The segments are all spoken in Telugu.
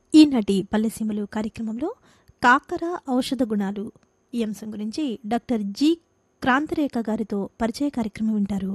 ఈనాటి పల్లెసీమలు కార్యక్రమంలో కాకర ఔషధ గుణాలు ఈ అంశం గురించి డాక్టర్ జి క్రాంతిరేఖ గారితో పరిచయ కార్యక్రమం వింటారు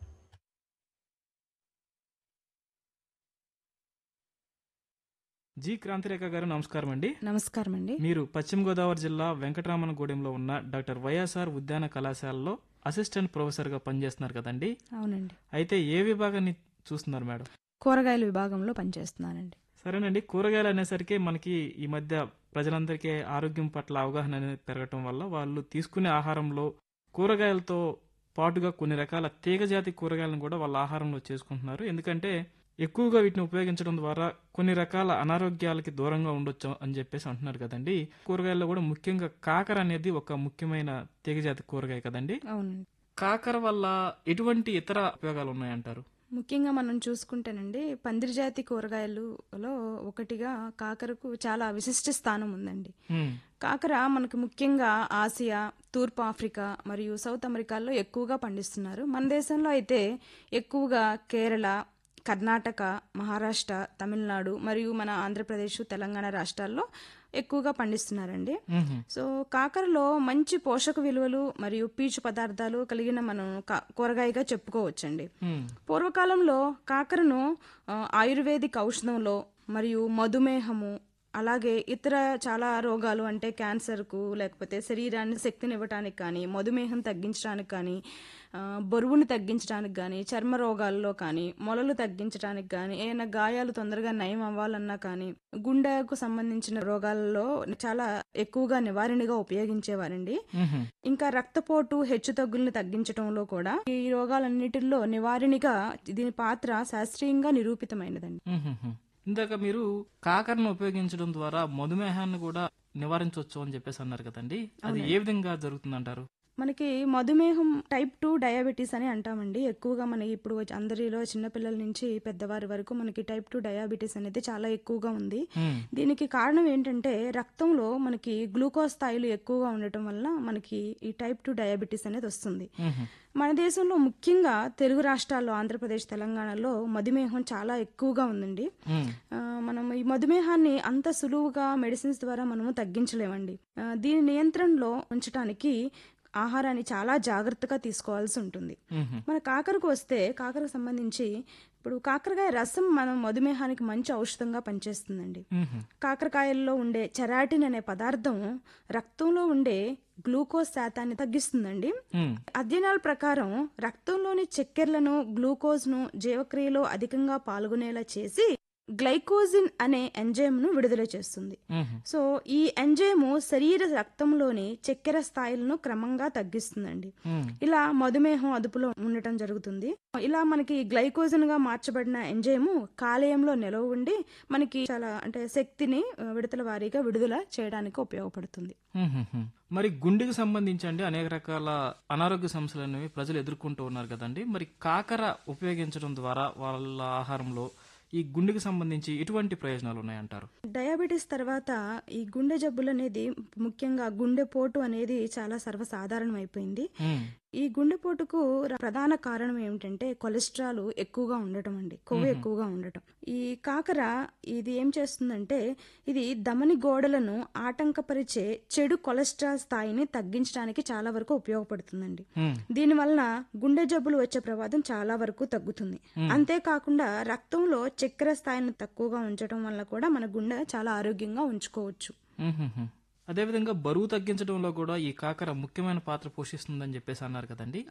జి క్రాంతిరేఖ గారు నమస్కారం అండి నమస్కారం అండి మీరు పశ్చిమ గోదావరి జిల్లా వెంకటరామనగూడెంలో ఉన్న డాక్టర్ వైఎస్ఆర్ ఉద్యాన కళాశాలలో అసిస్టెంట్ ప్రొఫెసర్గా పనిచేస్తున్నారు కదండి అవునండి అయితే ఏ విభాగాన్ని చూస్తున్నారు మేడం కూరగాయల విభాగంలో పనిచేస్తున్నానండి సరేనండి కూరగాయలు అనేసరికి మనకి ఈ మధ్య ప్రజలందరికీ ఆరోగ్యం పట్ల అవగాహన అనేది పెరగటం వల్ల వాళ్ళు తీసుకునే ఆహారంలో కూరగాయలతో పాటుగా కొన్ని రకాల తీగజాతి కూరగాయలను కూడా వాళ్ళ ఆహారంలో చేసుకుంటున్నారు ఎందుకంటే ఎక్కువగా వీటిని ఉపయోగించడం ద్వారా కొన్ని రకాల అనారోగ్యాలకి దూరంగా ఉండొచ్చు అని చెప్పేసి అంటున్నారు కదండి కూరగాయల్లో కూడా ముఖ్యంగా కాకర అనేది ఒక ముఖ్యమైన తీగజాతి కూరగాయ కదండి అవునండి కాకర వల్ల ఎటువంటి ఇతర ఉపయోగాలు ఉన్నాయంటారు ముఖ్యంగా మనం చూసుకుంటేనండి పందిరిజాతి కూరగాయలలో ఒకటిగా కాకరకు చాలా విశిష్ట స్థానం ఉందండి హ్మ్. కాకర మనకు ముఖ్యంగా ఆసియా తూర్పు ఆఫ్రికా మరియు సౌత్ అమెరికాలో ఎక్కువగా పండిస్తున్నారు మన దేశంలో అయితే ఎక్కువగా కేరళ కర్ణాటక మహారాష్ట్ర తమిళనాడు మరియు మన ఆంధ్రప్రదేశ్ తెలంగాణ రాష్ట్రాల్లో ఎక్కువగా పండిస్తున్నారండి మ్హూ. సో కాకరలో మంచి పోషక విలువలు మరియు పీచు పదార్థాలు కలిగిన మనం కా- కూరగాయగా చెప్పుకోవచ్చండి హ్మ్. పూర్వకాలంలో కాకరను ఆ, ఆయుర్వేదిక్ ఔషధంలో మరియు మధుమేహము అలాగే ఇతర చాలా రోగాలు అంటే క్యాన్సర్కు లేకపోతే శరీరాన్ని శక్తినివ్వటానికి కానీ మధుమేహం తగ్గించడానికి కానీ ఆ, బరువును తగ్గించడానికి కానీ చర్మ రోగాల్లో కానీ మొలలు తగ్గించడానికి కానీ ఏమైనా గాయాలు తొందరగా నయం అవ్వాలన్నా కానీ గుండెకు సంబంధించిన రోగాల్లో చాలా ఎక్కువగా నివారణగా ఉపయోగించేవారండి మ్హూ. ఇంకా రక్తపోటు హెచ్చు తగ్గుల్ని తగ్గించడంలో కూడా ఈ రోగాలన్నిటిలో నివారణగా దీని పాత్ర శాస్త్రీయంగా నిరూపితమైనదండి మ్మ్హ్మ్. ఇందాక మీరు కాకరను ఉపయోగించడం ద్వారా మధుమేహాన్ని కూడా నివారించవచ్చు అని చెప్పేసి అన్నారు కదండి అది ఏ విధంగా జరుగుతుందంటారు మనకి మధుమేహం టైప్ టూ డయాబెటీస్ అని అంటామండి ఎక్కువగా మనకి ఇప్పుడు వచ్చి అందరిలో చిన్నపిల్లల నుంచి పెద్దవారి వరకు మనకి టైప్ టూ డయాబెటీస్ అనేది చాలా ఎక్కువగా ఉంది మ్మ్. దీనికి కారణం ఏంటంటే రక్తంలో మనకి గ్లూకోజ్ స్థాయిలు ఎక్కువగా ఉండటం వల్ల మనకి ఈ టైప్ టూ డయాబెటీస్ అనేది వస్తుంది మ్మ్హ్మ్. మన దేశంలో ముఖ్యంగా తెలుగు రాష్ట్రాల్లో ఆంధ్రప్రదేశ్ తెలంగాణలో మధుమేహం చాలా ఎక్కువగా ఉందండి మ్మ్. ఆ, మనం ఈ మధుమేహాన్ని అంత సులువుగా మెడిసిన్స్ ద్వారా మనము తగ్గించలేమండి ఆ, దీని నియంత్రణలో ఉంచడానికి ఆహారాన్ని చాలా జాగ్రత్తగా తీసుకోవాల్సి ఉంటుంది మ్మ్హ్మ్. మన కాకరకు వస్తే కాకరకు సంబంధించి ఇప్పుడు కాకరకాయ రసం మనం మధుమేహానికి మంచి ఔషధంగా పనిచేస్తుందండి మ్మ్హ్మ్. కాకరకాయల్లో ఉండే చెరాటిన్ అనే పదార్థం రక్తంలో ఉండే గ్లూకోజ్ శాతాన్ని తగ్గిస్తుందండి మ్మ్. అధ్యయనాల ప్రకారం రక్తంలోని చక్కెరలను గ్లూకోజ్ను జీవక్రియలో అధికంగా పాల్గొనేలా చేసి గ్లైకోజిన్ అనే ఎంజైమ్ను విడుదల చేస్తుంది మ్మ్హ్మ్. సో ఈ ఎంజైము శరీర రక్తంలోని చక్కెర స్థాయిలను క్రమంగా తగ్గిస్తుందండి మ్మ్. ఇలా మధుమేహం అదుపులో ఉండటం జరుగుతుంది ఇలా మనకి గ్లైకోజన్ గా మార్చబడిన ఎంజైము కాలేయంలో నిలవ ఉండి మనకి చాలా అంటే శక్తిని ఆ, విడతల వారీగా విడుదల చేయడానికి ఉపయోగపడుతుంది మ్మ్హ్మ్. మరి గుండెకి సంబంధించి అండి అనేక రకాల అనారోగ్య సమస్యలు అనేవి ప్రజలు ఎదుర్కొంటూ ఉన్నారు కదండి మరి కాకర ఉపయోగించడం ద్వారా వాళ్ళ ఆహారంలో ఈ గుండెకి సంబంధించి ఎటువంటి ప్రయోజనాలు ఉన్నాయంటారు డయాబెటీస్ తర్వాత ఈ గుండె జబ్బులు అనేది ముఖ్యంగా గుండెపోటు అనేది చాలా సర్వసాధారణం అయిపోయింది మ్మ్. ఈ గుండెపోటుకు ర- ప్రధాన కారణం ఏమిటంటే కొలెస్ట్రాల్ ఎక్కువగా ఉండటం అండి కొవ్వు ఎక్కువగా ఉండటం ఈ కాకర ఇది ఏం చేస్తుందంటే ఇది ధమని గోడలను ఆటంకపరిచే చెడు కొలెస్ట్రాల్ స్థాయిని తగ్గించడానికి చాలా వరకు ఉపయోగపడుతుందండి మ్మ్. దీనివలన గుండె జబ్బులు వచ్చే ప్రమాదం చాలా వరకు తగ్గుతుంది అంతేకాకుండా రక్తంలో చక్కెర స్థాయిని తక్కువగా ఉంచడం వల్ల కూడా మన గుండె చాలా ఆరోగ్యంగా ఉంచుకోవచ్చు మ్మ్హ్మ్. అదేవిధంగా బరువు తగ్గించడంలో కూడా ఈ కాకర ముఖ్యమైన పాత్ర పోషిస్తుందని చెప్పేసి అన్నారు కదండి